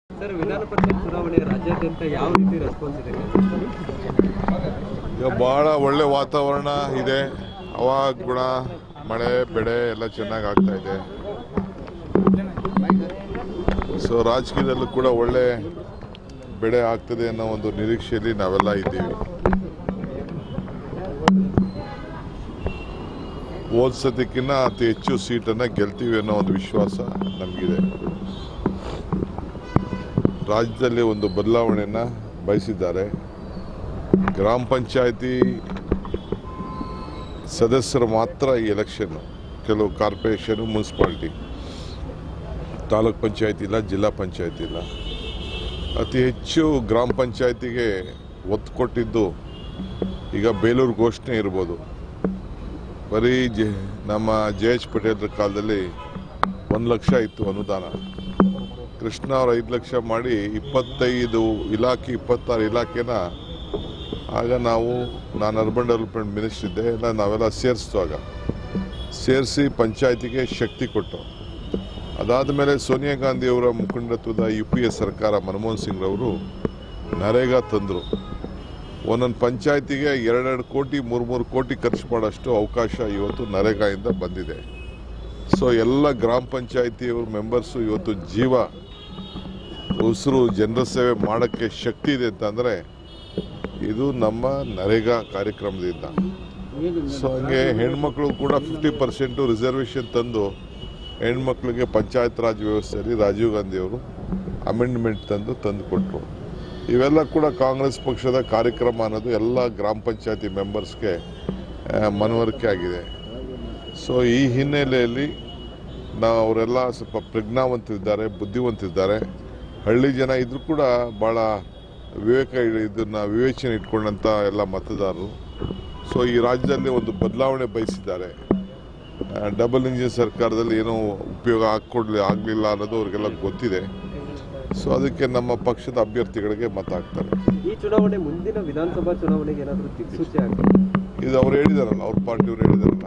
Sir ವಿಧಾನ ಪರಿಷತ್ ಚುನಾವಣೆ ರಾಜ್ಯಾದ್ಯಂತ ಯಾವ ರೀತಿ ರೆಸ್ಪಾನ್ಸ್ ಇದೆ ಈಗ ಭಾಳ ಒಳ್ಳೆ ವಾತಾವರಣ ಇದೆ ಹವಾ ಗುಣ ಮಳೆ ಬೆಳೆ ಎಲ್ಲ ಚೆನ್ನಾಗಿ ಆಗ್ತಾ ಇದೆ ಸೊ ರಾಜಕೀಯದಲ್ಲೂ ಕೂಡ ಒಳ್ಳೆ ಬೆಳೆ ಆಗ್ತದೆ ಅನ್ನೋ ಒಂದು ನಿರೀಕ್ಷೆಯಲ್ಲಿ ನಾವೆಲ್ಲ ಇದ್ದೀವಿ ಹೋದ ಸತಿಕ್ಕಿಂತ ಅತಿ ಹೆಚ್ಚು ಸೀಟನ್ನು ಗೆಲ್ತೀವಿ ಅನ್ನೋ ಒಂದು ವಿಶ್ವಾಸ ನಮಗಿದೆ ರಾಜ್ಯದಲ್ಲಿ ಒಂದು ಬದಲಾವಣೆಯನ್ನು ಬಯಸಿದ್ದಾರೆ ಗ್ರಾಮ ಪಂಚಾಯತಿ ಸದಸ್ಯರು ಮಾತ್ರ ಈ ಎಲೆಕ್ಷನ್ನು ಕೆಲವು ಕಾರ್ಪೊರೇಷನು ಮುನ್ಸಿಪಾಲ್ಟಿ ತಾಲೂಕ್ ಪಂಚಾಯತಿ ಇಲ್ಲ ಜಿಲ್ಲಾ ಪಂಚಾಯತಿ ಇಲ್ಲ ಅತಿ ಹೆಚ್ಚು ಗ್ರಾಮ ಪಂಚಾಯತಿಗೆ ಒತ್ತು ಕೊಟ್ಟಿದ್ದು ಈಗ ಬೇಲೂರು ಘೋಷಣೆ ಇರ್ಬೋದು ಬರೀ ಜೆ ನಮ್ಮ ಜೆ ಎಚ್ ಪಟೇಲ್ರ ಕಾಲದಲ್ಲಿ ಒಂದು ಲಕ್ಷ ಇತ್ತು ಅನುದಾನ ಕೃಷ್ಣ ಅವ್ರು ಐದು ಲಕ್ಷ ಮಾಡಿ ಇಪ್ಪತ್ತೈದು ಇಲಾಖೆ ಇಪ್ಪತ್ತಾರು ಇಲಾಖೆನ ಆಗ ನಾವು ನಾನು ಅರ್ಬನ್ ಡೆವಲಪ್ಮೆಂಟ್ ಮಿನಿಸ್ಟರ್ ಇದ್ದೆ ಎಲ್ಲ ನಾವೆಲ್ಲ ಸೇರಿಸ್ತು ಆಗ ಸೇರಿಸಿ ಪಂಚಾಯತಿಗೆ ಶಕ್ತಿ ಕೊಟ್ಟು ಅದಾದ ಮೇಲೆ ಸೋನಿಯಾ ಗಾಂಧಿಯವರ ಮುಖಂಡತ್ವದ ಯು ಪಿ ಎ ಸರ್ಕಾರ ಮನಮೋಹನ್ ಸಿಂಗ್ ರವರು ನರೇಗಾ ತಂದರು ಒಂದೊಂದು ಪಂಚಾಯತಿಗೆ ಎರಡೆರಡು ಕೋಟಿ ಮೂರು ಮೂರು ಕೋಟಿ ಖರ್ಚು ಮಾಡೋಷ್ಟು ಅವಕಾಶ ಇವತ್ತು ನರೇಗಾಯಿಂದ ಬಂದಿದೆ ಸೊ ಎಲ್ಲ ಗ್ರಾಮ ಪಂಚಾಯತಿಯವ್ರ ಮೆಂಬರ್ಸು ಇವತ್ತು ಜೀವ ಉಸಿರು ಜನರ ಸೇವೆ ಮಾಡೋಕ್ಕೆ ಶಕ್ತಿ ಇದೆ ಅಂತಂದರೆ ಇದು ನಮ್ಮ ನರೇಗಾ ಕಾರ್ಯಕ್ರಮದಿಂದ ಸೊ ಹಂಗೆ ಹೆಣ್ಮಕ್ಳು ಕೂಡ ಫಿಫ್ಟಿ ಪರ್ಸೆಂಟು ರಿಸರ್ವೇಷನ್ ತಂದು ಹೆಣ್ಮಕ್ಳಿಗೆ ಪಂಚಾಯತ್ ರಾಜ್ ವ್ಯವಸ್ಥೆಯಲ್ಲಿ ರಾಜೀವ್ ಗಾಂಧಿ ಅವರು ಅಮೆಂಡ್ಮೆಂಟ್ ತಂದು ತಂದು ಕೊಟ್ಟರು ಇವೆಲ್ಲ ಕೂಡ ಕಾಂಗ್ರೆಸ್ ಪಕ್ಷದ ಕಾರ್ಯಕ್ರಮ ಅನ್ನೋದು ಎಲ್ಲ ಗ್ರಾಮ ಪಂಚಾಯತಿ ಮೆಂಬರ್ಸ್ಗೆ ಆ, ಮನವರಿಕೆ ಆಗಿದೆ ಸೊ ಈ ಹಿನ್ನೆಲೆಯಲ್ಲಿ ನಾವು ಅವರೆಲ್ಲ ಸ್ವಲ್ಪ ಪ್ರಜ್ಞಾವಂತರಿದ್ದಾರೆ ಬುದ್ಧಿವಂತರಿದ್ದಾರೆ ಹಳ್ಳಿ ಜನ ಇದ್ರೂ ಕೂಡ ಭಾಳ ವಿವೇಕ ಇದನ್ನು ವಿವೇಚನೆ ಇಟ್ಕೊಂಡಂಥ ಎಲ್ಲ ಮತದಾರರು ಸೊ ಈ ರಾಜ್ಯದಲ್ಲಿ ಒಂದು ಬದಲಾವಣೆ ಬಯಸಿದ್ದಾರೆ ಡಬಲ್ ಇಂಜಿನ್ ಸರ್ಕಾರದಲ್ಲಿ ಏನೋ ಉಪಯೋಗ ಹಾಕ್ಕೊಡ್ಲಿ ಆಗಲಿಲ್ಲ ಅನ್ನೋದು ಅವ್ರಿಗೆಲ್ಲ ಗೊತ್ತಿದೆ ಸೊ ಅದಕ್ಕೆ ನಮ್ಮ ಪಕ್ಷದ ಅಭ್ಯರ್ಥಿಗಳಿಗೆ ಮತ ಹಾಕ್ತಾರೆ ಈ ಚುನಾವಣೆ ಮುಂದಿನ ವಿಧಾನಸಭಾ ಚುನಾವಣೆಗೆ ಏನಾದರೂ ದಿಕ್ಸೂಚಿ ಆಗುತ್ತೆ ಇದು ಅವ್ರು ಹೇಳಿದಾರಲ್ಲ ಅವ್ರ ಪಾರ್ಟಿಯವರು ಹೇಳಿದಾರಲ್ಲ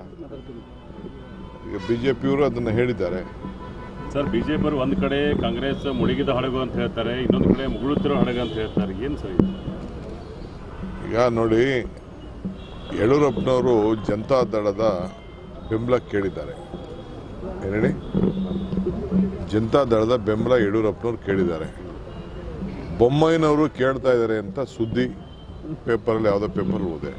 ಈಗ ಬಿ ಜೆ ಪಿಯವರು ಅದನ್ನು ಹೇಳಿದ್ದಾರೆ ಸರ್ ಬಿಜೆಪಿ ಅವರು ಒಂದ್ ಕಡೆ ಕಾಂಗ್ರೆಸ್ ಮುಳುಗಿದ ಹಡಗು ಅಂತ ಹೇಳ್ತಾರೆ ಇನ್ನೊಂದು ಕಡೆ ಮುಗುಳುತ್ತಿರೋ ಹಡಗು ಅಂತ ಹೇಳ್ತಾರೆ ಏನ್ ಸರ್ ಇದು ಈಗ ನೋಡಿ ಯಡಿಯೂರಪ್ಪನವರು ಜನತಾ ದಳದ ಬೆಂಬಲ ಕೇಳಿದ್ದಾರೆ ಏನ್ ಹೇಳಿ ಜನತಾ ದಳದ ಬೆಂಬಲ ಯಡಿಯೂರಪ್ಪನವ್ರು ಕೇಳಿದ್ದಾರೆ ಬೊಮ್ಮಾಯಿನವರು ಕೇಳ್ತಾ ಇದ್ದಾರೆ ಅಂತ ಸುದ್ದಿ ಪೇಪರಲ್ಲಿ ಯಾವುದೋ ಪೇಪರ್ ಓದೆ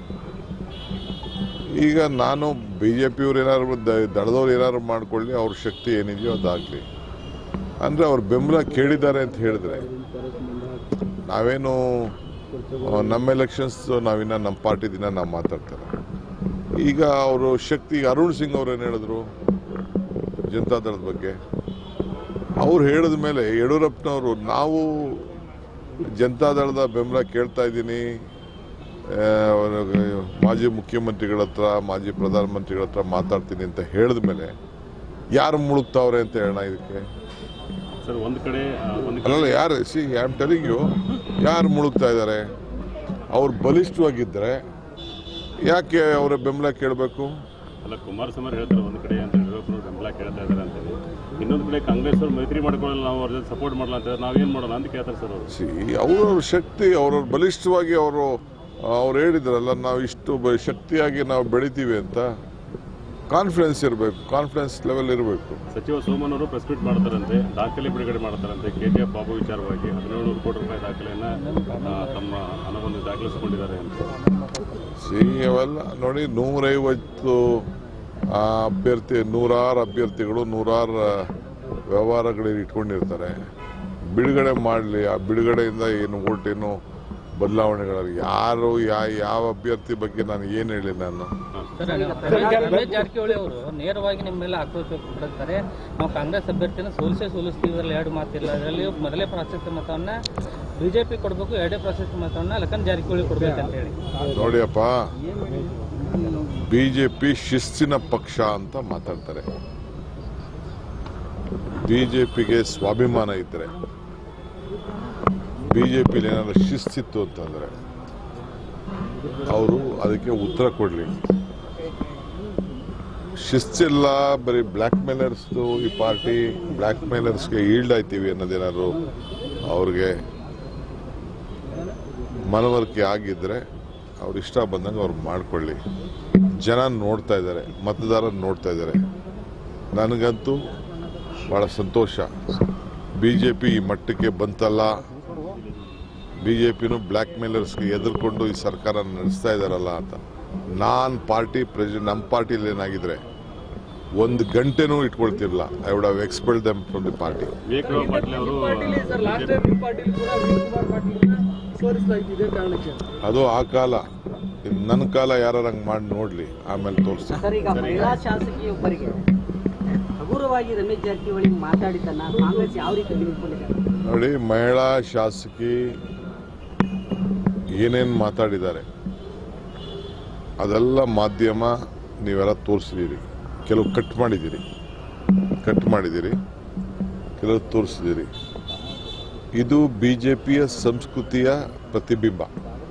ಈಗ ನಾನು ಬಿ ಜೆ ಪಿಯವ್ರು ಏನಾದ್ರು ದ- ದಳದವ್ರು ಏನಾದ್ರು ಮಾಡ್ಕೊಳ್ಳಿ ಅವ್ರ ಶಕ್ತಿ ಏನಿದೆಯೋ ಅದಾಗಲಿ ಅಂದರೆ ಅವ್ರು ಬೆಂಬಲ ಕೇಳಿದ್ದಾರೆ ಅಂತ ಹೇಳಿದ್ರೆ ನಾವೇನು ಆ, ನಮ್ಮ ಎಲೆಕ್ಷನ್ಸ್ ನಾವಿನ್ನ ನಮ್ಮ ಪಾರ್ಟಿ ದಿನ ನಾವು ಮಾತಾಡ್ತಾರೆ ಈಗ ಅವರು ಶಕ್ತಿ ಈಗ ಅರುಣ್ ಸಿಂಗ್ ಅವ್ರು ಏನು ಹೇಳಿದ್ರು ಜನತಾದಳದ ಬಗ್ಗೆ ಅವ್ರು ಹೇಳಿದ ಮೇಲೆ ಯಡಿಯೂರಪ್ಪನವರು ನಾವು ಜನತಾದಳದ ಬೆಂಬಲ ಕೇಳ್ತಾ ಇದ್ದೀನಿ ಆ, ಮಾಜಿ ಮುಖ್ಯಮಂತ್ರಿಗಳ ಹತ್ರ ಮಾಜಿ ಪ್ರಧಾನಮಂತ್ರಿಗಳ ಹತ್ರ ಮಾತಾಡ್ತೀನಿ ಅಂತ ಹೇಳಿದ ಮೇಲೆ ಯಾರು ಮುಳುಗ್ತಾವ್ರೆ ಅಂತ ಹೇಳೋಣ ಇದಕ್ಕೆ ಸರ್ ಒಂದ್ ಕಡೆ ಆ, ಒಂದ್ ಕಡೆ ಅಲ್ಲಲ್ಲ ಯಾರು see I am telling you ಯಾರು ಮುಳುಗ್ತಾ ಇದ್ದಾರೆ ಅವ್ರು ಬಲಿಷ್ಠವಾಗಿದ್ದರೆ ಯಾಕೆ ಅವರ ಬೆಂಬಲ ಕೇಳಬೇಕು ಅಲ್ಲ ಕುಮಾರಸ್ವಾಮಿ ಅವ್ರು ಹೇಳ್ತಾರೆ ಒಂದ್ ಕಡೆ ಅಂತ ಯಡಿಯೂರಪ್ಪನವ್ರು ಬೆಂಬಲ ಕೇಳ್ತಾ ಇದ್ದಾರೆ ಅಂತ ಹೇಳಿ ಇನ್ನೊಂದು ಕಡೆ ಕಾಂಗ್ರೆಸ್ ಅವ್ರು ಮೈತ್ರಿ ಮಾಡ್ಕೊಳ್ಳಲ್ಲ ನಾವು ಅವ್ರ ಜೊತೆ ಸಪೋರ್ಟ್ ಮಾಡಲ್ಲ ಅಂತ ಹೇಳಿದ್ರೆ ನಾವೇನ್ ಮಾಡೋಣ ಅಂತ ಕೇಳ್ತಾರೆ ಸರ್ ಅವರು ಸಿ ಅವ್ರವ್ರ ಶಕ್ತಿ ಅವ್ರವ್ರ ಬಲಿಷ್ಠವಾಗಿ ಅವರು ಅವ್ರು ಹೇಳಿದ್ರಲ್ಲ ನಾವು ಇಷ್ಟು ಬ- ಶಕ್ತಿಯಾಗಿ ನಾವು ಬೆಳಿತೀವಿ ಅಂತ ಕಾನ್ಫಿಡೆನ್ಸ್ ಇರಬೇಕು ಕಾನ್ಫಿಡೆನ್ಸ್ ಲೆವೆಲ್ ಇರಬೇಕು ಸಚಿವ ಸೋಮನ್ ಅವರು ಪ್ರೆಸ್ ಮೀಟ್ ಮಾಡ್ತಾರಂತೆ ದಾಖಲೆ ಬಿಡುಗಡೆ ಮಾಡ್ತಾರಂತೆ ಕೆ ಜಿ ಎಫ್ ಬಾಬು ವಿಚಾರವಾಗಿ ಹದಿನೇಳು ಕೋಟಿ ರೂಪಾಯಿ ದಾಖಲೆಯನ್ನ ಆ, ತಮ್ಮ ಹಣವನ್ನು ದಾಖಲಿಸಿಕೊಂಡಿದ್ದಾರೆ ಅಂತ ಸಿ ಅವೆಲ್ಲ ನೋಡಿ ನೂರೈವತ್ತು ಆ, ಅಭ್ಯರ್ಥಿ ನೂರಾರು ಅಭ್ಯರ್ಥಿಗಳು ನೂರಾರು ವ್ಯವಹಾರಗಳಿಗೆ ಇಟ್ಕೊಂಡಿರ್ತಾರೆ ಬಿಡುಗಡೆ ಮಾಡಲಿ ಆ ಬಿಡುಗಡೆಯಿಂದ ಏನು ಓಟೇನು ಬದಲಾವಣೆಗಳು ಯಾರು ಯಾ ಯಾವ ಅಭ್ಯರ್ಥಿ ಬಗ್ಗೆ ನಾನು ಏನು ಹೇಳಿ ನಾನು ಸರ್, ರಮೇಶ್ ಜಾರಕಿಹೊಳಿ ಅವರು ನೇರವಾಗಿ ನಿಮ್ಮ ಮೇಲೆ ಆಕ್ರೋಶ ವ್ಯಕ್ತಪಡಿಸ್ತಾರೆ ನಾವು ಕಾಂಗ್ರೆಸ್ ಅಭ್ಯರ್ಥಿನ ಸೋಲಿಸೇ ಸೋಲಿಸ್ತೀವಿ ಇದರಲ್ಲಿ ಎರಡು ಮಾತಿಲ್ಲ ಅದರಲ್ಲಿ ಮೊದಲೇ ಪ್ರಾಶಸ್ತ್ಯ ಮತವನ್ನ ಬಿಜೆಪಿ ಕೊಡಬೇಕು ಎರಡೇ ಪ್ರಾಶಸ್ತ್ಯ ಮತವನ್ನ ಲಖನ್ ಜಾರಕಿಹೊಳಿ ಕೊಡ್ಬೇಕಂತ ಹೇಳಿ ನೋಡಿಯಪ್ಪ ಬಿ ಜೆ ಪಿ ಶಿಸ್ತಿನ ಪಕ್ಷ ಅಂತ ಮಾತಾಡ್ತಾರೆ ಬಿ ಜೆ ಪಿಗೆ ಸ್ವಾಭಿಮಾನ ಇದ್ದರೆ ಬಿ ಜೆ ಪಿಲಿ ಏನಾದ್ರು ಶಿಸ್ತಿತ್ತು ಅಂತಂದರೆ ಅವರು ಅದಕ್ಕೆ ಉತ್ತರ ಕೊಡಲಿ ಶಿಸ್ತಿಲ್ಲ ಬರೀ ಬ್ಲ್ಯಾಕ್ ಮೇಲರ್ಸ್ದು ಈ ಪಾರ್ಟಿ ಬ್ಲ್ಯಾಕ್ ಮೇಲರ್ಸ್ಗೆ ಈಲ್ಡ್ ಆಯ್ತೀವಿ ಅನ್ನೋದೇನಾದ್ರು ಅವ್ರಿಗೆ ಮನವರಿಕೆ ಆಗಿದ್ರೆ ಅವ್ರ ಇಷ್ಟ ಬಂದಂಗೆ ಅವ್ರು ಮಾಡ್ಕೊಳ್ಳಿ ಜನ ನೋಡ್ತಾ ಇದ್ದಾರೆ ಮತದಾರ ನೋಡ್ತಾ ಇದ್ದಾರೆ ನನಗಂತೂ ಭಾಳ ಸಂತೋಷ ಬಿ ಜೆ ಪಿ ಈ ಮಟ್ಟಕ್ಕೆ ಬಂತಲ್ಲ ಬಿ ಜೆ ಪಿನೂ ಬ್ಲ್ಯಾಕ್ ಮೇಲರ್ಸ್ಗೆ ಎದುರ್ಕೊಂಡು ಈ ಸರ್ಕಾರ ನಡೆಸ್ತಾ ಇದ್ದಾರಲ್ಲ ಅಂತ ನಾನು ಪಾರ್ಟಿ ಪ್ರೆಸಿಡೆಂಟ್ ನಮ್ಮ ಪಾರ್ಟಿಲಿ ಏನಾಗಿದ್ರೆ ಒಂದು ಗಂಟೆನೂ ಇಟ್ಕೊಳ್ತಿರಲ್ಲ I would have expel them from the party Vivek Patil ಅವರು ಅದು ಆ ಕಾಲ ಇನ್ನು ನನ್ನ ಕಾಲ ಯಾರು ಹಂಗೆ ಮಾಡಿ ನೋಡ್ಲಿ ಆಮೇಲೆ ತೋರಿಸ್ತೀನಿ ಸರ್ ಈಗ ಮಹಿಳಾ ಶಾಸಕಿಯೊಬ್ಬರಿಗೆ ಹಗುರವಾಗಿ ರಮೇಶ್ ಜಾರಕಿಹೊಳಿ ಮಾತಾಡಿದ್ದನ್ನ ಕಾಂಗ್ರೆಸ್ ಯಾವ ರೀತಿ ತೆಗೆದುಕೊಂಡಿದೆ ನೋಡಿ ಮಹಿಳಾ ಶಾಸಕಿ ಏನೇನು ಮಾತಾಡಿದ್ದಾರೆ ಅದೆಲ್ಲ ಮಾಧ್ಯಮ ನೀವೆಲ್ಲ ತೋರಿಸಿದ್ದೀರಿ ಕೆಲವು ಕಟ್ ಮಾಡಿದ್ದೀರಿ ಕಟ್ ಮಾಡಿದ್ದೀರಿ ಕೆಲವು ತೋರಿಸಿದ್ದೀರಿ ಇದು ಬಿ ಜೆ ಪಿಯ ಸಂಸ್ಕೃತಿಯ ಪ್ರತಿಬಿಂಬ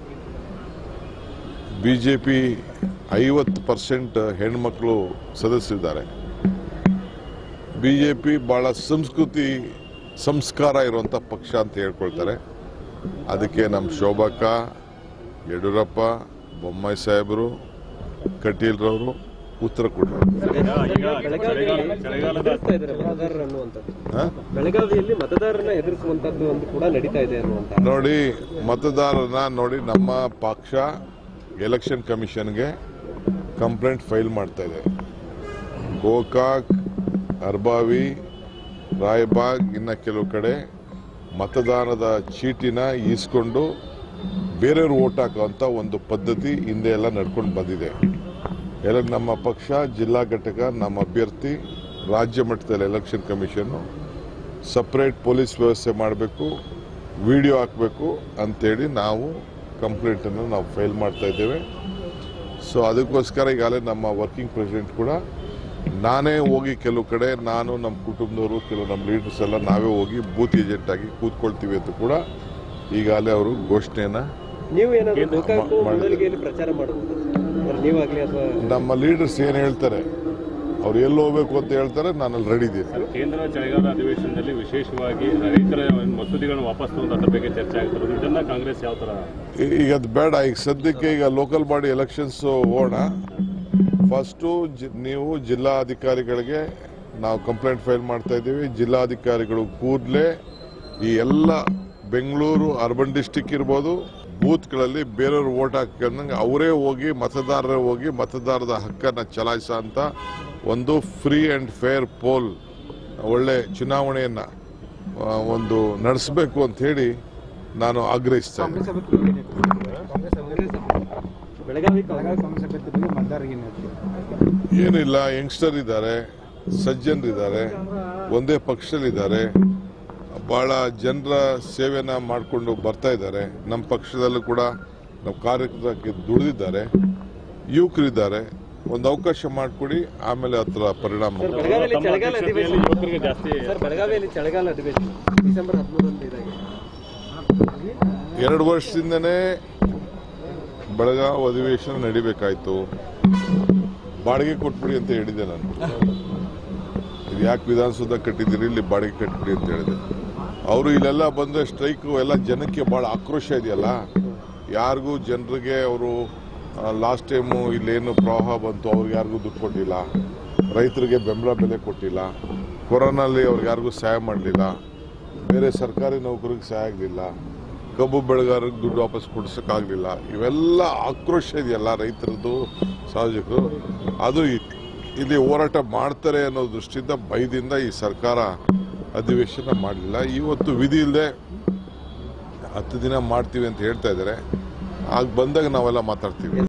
ಬಿ ಜೆ ಪಿ ಐವತ್ತು ಪರ್ಸೆಂಟ್ ಹೆಣ್ಮಕ್ಳು ಸದಸ್ಯರಿದ್ದಾರೆ ಬಿ ಜೆ ಪಿ ಭಾಳ ಸಂಸ್ಕೃತಿ ಸಂಸ್ಕಾರ ಇರುವಂಥ ಪಕ್ಷ ಅಂತ ಹೇಳ್ಕೊಳ್ತಾರೆ ಅದಕ್ಕೆ ನಮ್ಮ ಶೋಭಕ್ಕ ಯಡಿಯೂರಪ್ಪ ಬೊಮ್ಮಾಯಿ ಸಾಹೇಬರು ಕಟೀಲ್ರವರು ಉತ್ತರ ಕೊಟ್ಟರು ಈಗ ಬೆಳಗಾವಿಯಲ್ಲಿ ಚಳಿಗಾಲದ ಎದುರಿಸ್ತಾ ಇದ್ದಾರೆ ಮತದಾರರು ಅನ್ನುವಂಥದ್ದು ಹಾ? ಬೆಳಗಾವಿಯಲ್ಲಿ ಮತದಾರರನ್ನ ಎದುರಿಸುವಂತದ್ದು ಒಂದು ಕೂಡ ನಡೀತಾ ಇದೆ ಅನ್ನುವಂತ ನೋಡಿ ಮತದಾರನ ನೋಡಿ ನಮ್ಮ ಪಕ್ಷ ಎಲೆಕ್ಷನ್ ಕಮಿಷನ್ಗೆ ಕಂಪ್ಲೇಂಟ್ ಫೈಲ್ ಮಾಡ್ತಾ ಇದೆ ಗೋಕಾಕ್ ಅರ್ಬಾವಿ ರಾಯಬಾಗ್ ಇನ್ನ ಕೆಲವು ಕಡೆ ಮತದಾನದ ಚೀಟಿನ ಈಸ್ಕೊಂಡು ಬೇರೆಯವ್ರು ಓಟ್ ಹಾಕುವಂಥ ಒಂದು ಪದ್ಧತಿ ಹಿಂದೆ ಎಲ್ಲ ನಡ್ಕೊಂಡು ಬಂದಿದೆ ಎಲ್ಲ ನಮ್ಮ ಪಕ್ಷ ಜಿಲ್ಲಾ ಘಟಕ ನಮ್ಮ ಅಭ್ಯರ್ಥಿ ರಾಜ್ಯ ಮಟ್ಟದಲ್ಲಿ ಎಲೆಕ್ಷನ್ ಕಮಿಷನ್ನು ಸಪ್ರೇಟ್ ಪೊಲೀಸ್ ವ್ಯವಸ್ಥೆ ಮಾಡಬೇಕು ವಿಡಿಯೋ ಹಾಕಬೇಕು ಅಂತೇಳಿ ನಾವು ಕಂಪ್ಲೇಂಟನ್ನು ನಾವು ಫೈಲ್ ಮಾಡ್ತಾ ಇದ್ದೇವೆ ಸೊ ಅದಕ್ಕೋಸ್ಕರ ಈಗಾಗಲೇ ನಮ್ಮ ವರ್ಕಿಂಗ್ ಪ್ರೆಸಿಡೆಂಟ್ ಕೂಡ ನಾನೇ ಹೋಗಿ ಕೆಲವು ಕಡೆ ನಾನು ನಮ್ಮ ಕುಟುಂಬದವರು ಕೆಲವು ನಮ್ಮ ಲೀಡರ್ಸ್ ಎಲ್ಲ ನಾವೇ ಹೋಗಿ ಬೂತ್ ಏಜೆಂಟ್ ಆಗಿ ಕೂತ್ಕೊಳ್ತೀವಿ ಅಂತ ಕೂಡ ಈಗಾಗಲೇ ಅವರು ಘೋಷಣೆಯನ್ನು ನೀವು ಏನಾದ್ರು ಏನು? ಗೋಕಾಕು ಮಾ- ಮಾಡಿದ್ದಾರೆ. ಮೂಡಲಗಿಯಲ್ಲಿ ಪ್ರಚಾರ ಮಾಡಬಹುದು ನೀವಾಗ್ಲಿ ಅಥವಾ ನಮ್ಮ ಲೀಡರ್ಸ್ ಏನು ಹೇಳ್ತಾರೆ ಅವ್ರು ಎಲ್ಲಿ ಹೋಗ್ಬೇಕು ಅಂತ ಹೇಳ್ತಾರೆ ನಾನು ಅಲ್ಲಿ ರೆಡಿ ಇದ್ದೀನಿ ಸರ್, ಕೇಂದ್ರ ಚಳಿಗಾಲ ಅಧಿವೇಶನದಲ್ಲಿ ವಿಶೇಷವಾಗಿ ರೈತರ ಮಸೂದೆಗಳನ್ನು ವಾಪಸ್ ತಗೊಂಡ ಬಗ್ಗೆ ಚರ್ಚೆ ಆಗ್ತಿರೋದು ಇದನ್ನ ಕಾಂಗ್ರೆಸ್ ಯಾವ ತರ ಈ- ಈಗ ಅದು ಬೇಡ ಈಗ ಸದ್ಯಕ್ಕೆ ಈಗ ಲೋಕಲ್ ಬಾಡಿ ಎಲೆಕ್ಷನ್ಸ್ ಹೋಗೋಣ ಫಸ್ಟು ಜಿ- ನೀವು ಜಿಲ್ಲಾಧಿಕಾರಿಗಳಿಗೆ ನಾವು ಕಂಪ್ಲೇಂಟ್ ಫೈಲ್ ಮಾಡ್ತಾ ಇದ್ದೀವಿ ಜಿಲ್ಲಾಧಿಕಾರಿಗಳು ಕೂಡಲೇ ಈ ಎಲ್ಲ ಬೆಂಗಳೂರು ಅರ್ಬನ್ ಡಿಸ್ಟಿಕ್ ಇರ್ಬೋದು ಬೂತ್ಗಳಲ್ಲಿ ಬೇರೆಯವ್ರು ಓಟ್ ಹಾಕೊಂಡಂಗೆ ಅವರೇ ಹೋಗಿ ಮತದಾರರೇ ಹೋಗಿ ಮತದಾರರ ಹಕ್ಕನ್ನು ಚಲಾಯಿಸೋ ಅಂತ ಒಂದು ಫ್ರೀ ಆ್ಯಂಡ್ ಫೇರ್ ಪೋಲ್ ಒಳ್ಳೆ ಚುನಾವಣೆಯನ್ನು ಆ, ಒಂದು ನಡೆಸಬೇಕು ಅಂತ ಹೇಳಿ ನಾನು ಆಗ್ರಹಿಸ್ತಾ ಇದ್ದೀನಿ ಬೆಳಗಾವಿ ಏನಿಲ್ಲ ಯಂಗ್ಸ್ಟರ್ ಇದ್ದಾರೆ ಸಜ್ಜನರಿದ್ದಾರೆ ಒಂದೇ ಪಕ್ಷದಲ್ಲಿದ್ದಾರೆ ಬಹಳ ಜನರ ಸೇವೆನ ಮಾಡಿಕೊಂಡು ಬರ್ತಾ ಇದ್ದಾರೆ ನಮ್ಮ ಪಕ್ಷದಲ್ಲೂ ಕೂಡ ನಮ್ಮ ಕಾರ್ಯಕ್ರಮಕ್ಕೆ ದುಡಿದಿದ್ದಾರೆ ಯುವಕರಿದ್ದಾರೆ ಒಂದು ಅವಕಾಶ ಮಾಡಿಕೊಡಿ ಆಮೇಲೆ ಹತ್ರ ಪರಿಣಾಮ ಸರ್ ಬೆಳಗಾವಿಯಲ್ಲಿ ತಮ್ಮ ಚಳಿಗಾಲ ಅಧ್ಯಕ್ಷತೆಯಲ್ಲಿ ಅಧಿವೇಶನ ಯುವಕರಿಗೆ ಜಾಸ್ತಿ ಸರ್ ಬೆಳಗಾವಿಯಲ್ಲಿ ಚಳಿಗಾಲ ಅಧಿವೇಶನ ಡಿಸೆಂಬರ್ ಹದಿಮೂರರಂದು ಇದಾಗಿದೆ ಎರಡು ವರ್ಷದಿಂದನೇ ಬೆಳಗಾವಿ ಅಧಿವೇಶನ ನಡಿಬೇಕಾಯ್ತು ಬಾಡಿಗೆ ಕೊಟ್ಬಿಡಿ ಅಂತ ಹೇಳಿದೆ ನಾನು ಇದು ಯಾಕೆ ವಿಧಾನಸೌಧ ಕಟ್ಟಿದ್ದೀರಿ ಇಲ್ಲಿ ಬಾಡಿಗೆ ಕಟ್ಬಿಡಿ ಅಂತ ಹೇಳಿದೆ ಅವರು ಇಲ್ಲೆಲ್ಲ ಬಂದರೆ ಸ್ಟ್ರೈಕು ಎಲ್ಲ ಜನಕ್ಕೆ ಭಾಳ ಆಕ್ರೋಶ ಇದೆಯಲ್ಲ ಯಾರಿಗೂ ಜನರಿಗೆ ಅವರು ಲಾಸ್ಟ್ ಟೈಮು ಇಲ್ಲೇನು ಪ್ರವಾಹ ಬಂತು ಅವ್ರಿಗೆ ಯಾರಿಗೂ ದುಡ್ಡು ಕೊಟ್ಟಿಲ್ಲ ರೈತರಿಗೆ ಬೆಂಬಲ ಬೆಲೆ ಕೊಟ್ಟಿಲ್ಲ ಕೊರೋನಲ್ಲಿ ಅವ್ರಿಗೆ ಯಾರಿಗೂ ಸಹಾಯ ಮಾಡಲಿಲ್ಲ ಬೇರೆ ಸರ್ಕಾರಿ ನೌಕರಿಗೆ ಸಹಾಯ ಆಗಲಿಲ್ಲ ಕಬ್ಬು ಬೆಳೆಗಾರರಿಗೆ ದುಡ್ಡು ವಾಪಸ್ ಕೊಡ್ಸೋಕ್ಕಾಗಲಿಲ್ಲ ಇವೆಲ್ಲ ಆಕ್ರೋಶ ಇದೆಯಲ್ಲ ರೈತರದ್ದು ಸಾರ್ವಜನಿಕರು ಅದು ಇ- ಇಲ್ಲಿ ಹೋರಾಟ ಮಾಡ್ತಾರೆ ಅನ್ನೋ ದೃಷ್ಟಿಯಿಂದ ಭಯದಿಂದ ಈ ಸರ್ಕಾರ ಅಧಿವೇಶನ ಮಾಡಲಿಲ್ಲ ಇವತ್ತು ವಿಧಿ ಇಲ್ಲದೆ ಹತ್ತು ದಿನ ಮಾಡ್ತೀವಿ ಅಂತ ಹೇಳ್ತಾ ಇದ್ದಾರೆ ಆಗ ಬಂದಾಗ ನಾವೆಲ್ಲ ಮಾತಾಡ್ತೀವಿ